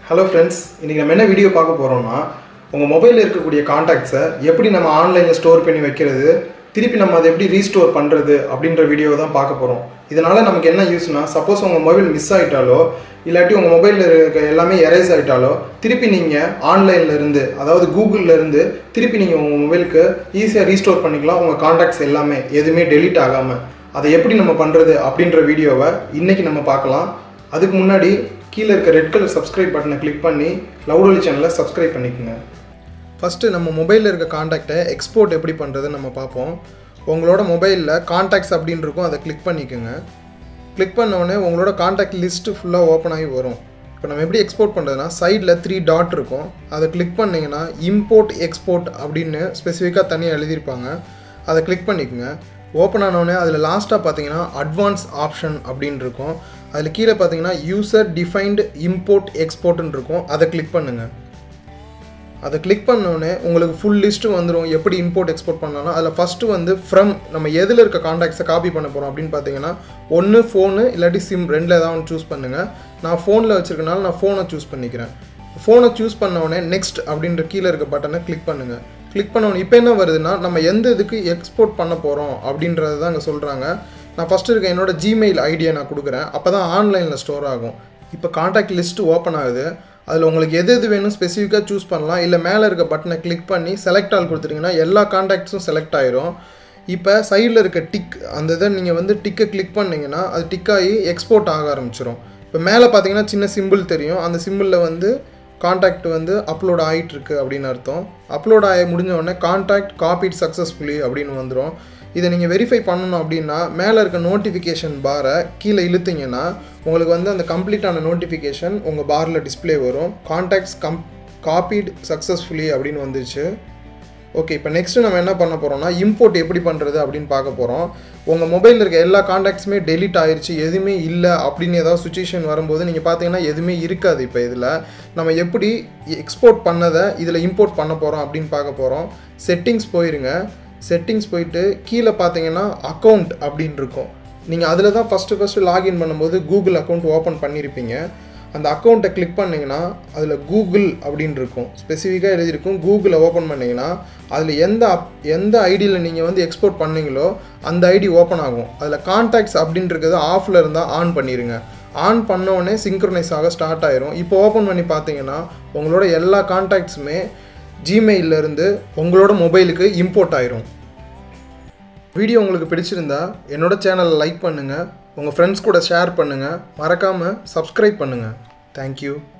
hello friends இன்றைக்கி நம்ம என்ன வீடியோ பார்க்க போகிறோம்னா உங்கள் மொபைலில் இருக்கக்கூடிய காண்டாக்ட்ஸை எப்படி நம்ம ஆன்லைனில் ஸ்டோர் பண்ணி வைக்கிறது திருப்பி நம்ம அதை எப்படி ரீஸ்டோர் பண்ணுறது அப்படின்ற வீடியோ தான் பார்க்க போகிறோம் இதனால் நமக்கு என்ன யூஸ்னா சப்போஸ் உங்கள் மொபைல் மிஸ் ஆகிட்டாலோ இல்லாட்டி உங்கள் மொபைலில் இருக்க எல்லாமே எரேஸ் ஆகிட்டாலோ திருப்பி நீங்கள் ஆன்லைனில் இருந்து அதாவது கூகுளில் இருந்து திருப்பி நீங்கள் உங்கள் மொபைலுக்கு ஈஸியாக ரீஸ்டோர் பண்ணிக்கலாம் உங்கள் காண்டாக்ட்ஸ் எல்லாமே எதுவுமே டெலீட் ஆகாமல் அதை எப்படி நம்ம பண்ணுறது அப்படின்ற வீடியோவை இன்றைக்கி நம்ம பார்க்கலாம் அதுக்கு முன்னாடி கீழே இருக்க ரெட் கலர் சப்ஸ்கிரைப் பட்டனை கிளிக் பண்ணி லவுடொலி சேனலை சப்ஸ்கிரைப் பண்ணிக்கோங்க ஃபஸ்ட்டு நம்ம மொபைலில் இருக்க காண்டாக்டை எக்ஸ்போர்ட் எப்படி பண்ணுறதுன்னு நம்ம பார்ப்போம் உங்களோட மொபைலில் காண்டாக்ட்ஸ் அப்படின்னு இருக்கும் அதை கிளிக் பண்ணிக்கோங்க கிளிக் பண்ண உடனே உங்களோட காண்டாக்ட் லிஸ்ட்டு ஃபுல்லாக ஓப்பன் ஆகி வரும் இப்போ நம்ம எப்படி எக்ஸ்போர்ட் பண்ணுறதுனா சைடில் த்ரீ டாட் இருக்கும் அதை கிளிக் பண்ணிங்கன்னா இம்போர்ட் எக்ஸ்போர்ட் அப்படின்னு ஸ்பெசிஃபிக்காக தனியாக எழுதியிருப்பாங்க அதை கிளிக் பண்ணிக்கோங்க ஓப்பன் ஆனோடனே அதில் லாஸ்ட்டாக பார்த்தீங்கன்னா அட்வான்ஸ் ஆப்ஷன் அப்படின்னு இருக்கும் அதில் கீழே பார்த்தீங்கன்னா யூசர் டிஃபைன்டு இம்போர்ட் எக்ஸ்போர்ட்னு இருக்கும் அதை கிளிக் பண்ணுங்கள் அதை கிளிக் பண்ணோடனே உங்களுக்கு ஃபுல் லிஸ்ட்டு வந்துடும் எப்படி இம்போர்ட் எக்ஸ்போர்ட் பண்ணலாம் அதில் ஃபஸ்ட்டு வந்து ஃப்ரம் நம்ம எதில் இருக்க காண்டாக்ட்ஸை காப்பி பண்ண போகிறோம் அப்படின்னு பார்த்தீங்கன்னா ஒன்று ஃபோனு இல்லாட்டி சிம் ரெண்டில் ஏதாவது ஒன்று சூஸ் பண்ணுங்கள் நான் ஃபோனில் வச்சுருக்கனால நான் ஃபோனை சூஸ் பண்ணிக்கிறேன் ஃபோனை சூஸ் பண்ண உடனே நெக்ஸ்ட் அப்படின்ற கீழே இருக்க பட்டனை கிளிக் பண்ணுங்கள் கிளிக் பண்ண உடனே இப்போ என்ன வருதுன்னா நம்ம எந்த இதுக்கு எக்ஸ்போர்ட் பண்ண போகிறோம் அப்படின்றது தான் இங்கே சொல்கிறாங்க நான் ஃபஸ்ட்டு இருக்க என்னோட ஜிமெயில் ஐடியை நான் கொடுக்குறேன் அப்போ தான் ஆன்லைனில் ஸ்டோர் ஆகும் இப்போ காண்டாக்ட் லிஸ்ட்டு ஓப்பன் ஆகுது அதில் உங்களுக்கு எது எது வேணும் ஸ்பெசிஃபிக்காக சூஸ் பண்ணலாம் இல்லை மேலே இருக்க பட்டனை கிளிக் பண்ணி செலக்ட் ஆல் கொடுத்துட்டிங்கன்னா எல்லா காண்டாக்ட்ஸும் செலக்ட் ஆயிரும் இப்போ சைடில் இருக்க டிக் அந்த இதை நீங்கள் வந்து டிக்கை கிளிக் பண்ணிங்கன்னா அது டிக் ஆகி எக்ஸ்போர்ட் ஆக ஆரம்பிச்சிடும் இப்போ மேலே பார்த்தீங்கன்னா சின்ன சிம்பிள் தெரியும் அந்த சிம்பிளில் வந்து காண்டாக்ட் வந்து அப்லோட் ஆகிட்டுருக்கு அப்படின்னு அர்த்தம் அப்லோட் ஆகி முடிஞ்ச உடனே காண்டாக்ட் காப்பிட் சக்ஸஸ்ஃபுல்லி அப்படின்னு வந்துடும் இதை நீங்கள் வெரிஃபை பண்ணணும் அப்படின்னா மேலே இருக்க நோட்டிஃபிகேஷன் பாரை கீழே இழுத்தீங்கன்னா உங்களுக்கு வந்து அந்த கம்ப்ளீட்டான நோட்டிஃபிகேஷன் உங்கள் பாரில் டிஸ்பிளே வரும் காண்டாக்ட்ஸ் கம் காப்பீட் சக்ஸஸ்ஃபுல்லி அப்படின்னு வந்துச்சு ஓகே இப்போ நெக்ஸ்ட்டு நம்ம என்ன பண்ண போகிறோம்னா இம்போர்ட் எப்படி பண்ணுறது அப்படின்னு பார்க்க போகிறோம் உங்கள் மொபைலில் இருக்க எல்லா காண்டாக்ட்ஸுமே டெலிட் ஆயிடுச்சு எதுவுமே இல்லை அப்படின்னு ஏதாவது சுச்சுவேஷன் வரும்போது நீங்கள் பார்த்தீங்கன்னா எதுவுமே இருக்காது இப்போ இதில் நம்ம எப்படி எக்ஸ்போர்ட் பண்ணதை இதில் இம்போர்ட் பண்ண போகிறோம் அப்படின்னு பார்க்க போகிறோம் செட்டிங்ஸ் போயிருங்க செட்டிங்ஸ் போயிட்டு கீழே பார்த்தீங்கன்னா அக்கௌண்ட் அப்படின்னு இருக்கும் நீங்கள் அதில் தான் ஃபஸ்ட்டு ஃபஸ்ட்டு லாகின் பண்ணும்போது கூகுள் அக்கௌண்ட் ஓப்பன் பண்ணியிருப்பீங்க அந்த அக்கௌண்ட்டை கிளிக் பண்ணிங்கன்னா அதில் கூகுள் அப்படின்னு இருக்கும் ஸ்பெசிஃபிக்காக எழுதியிருக்கும் கூகுளை ஓப்பன் பண்ணிங்கன்னா அதில் எந்த அப் எந்த ஐடியில் நீங்கள் வந்து எக்ஸ்போர்ட் பண்ணீங்களோ அந்த ஐடி ஓப்பன் ஆகும் அதில் கான்டாக்ட்ஸ் அப்படின்றது ஆஃபில் இருந்தால் ஆன் பண்ணிடுங்க ஆன் பண்ணோடனே சிங்க்ரனைஸ் ஆக ஸ்டார்ட் ஆயிரும் இப்போ ஓப்பன் பண்ணி பார்த்தீங்கன்னா உங்களோட எல்லா கான்டாக்ட்ஸுமே ஜிமெயிலிருந்து உங்களோட மொபைலுக்கு இம்போர்ட் ஆயிரும் வீடியோ உங்களுக்கு பிடிச்சிருந்தா என்னோட சேனலை லைக் பண்ணுங்கள் உங்கள் ஃப்ரெண்ட்ஸ் கூட ஷேர் பண்ணுங்கள் மறக்காமல் சப்ஸ்கிரைப் பண்ணுங்கள் தேங்க்யூ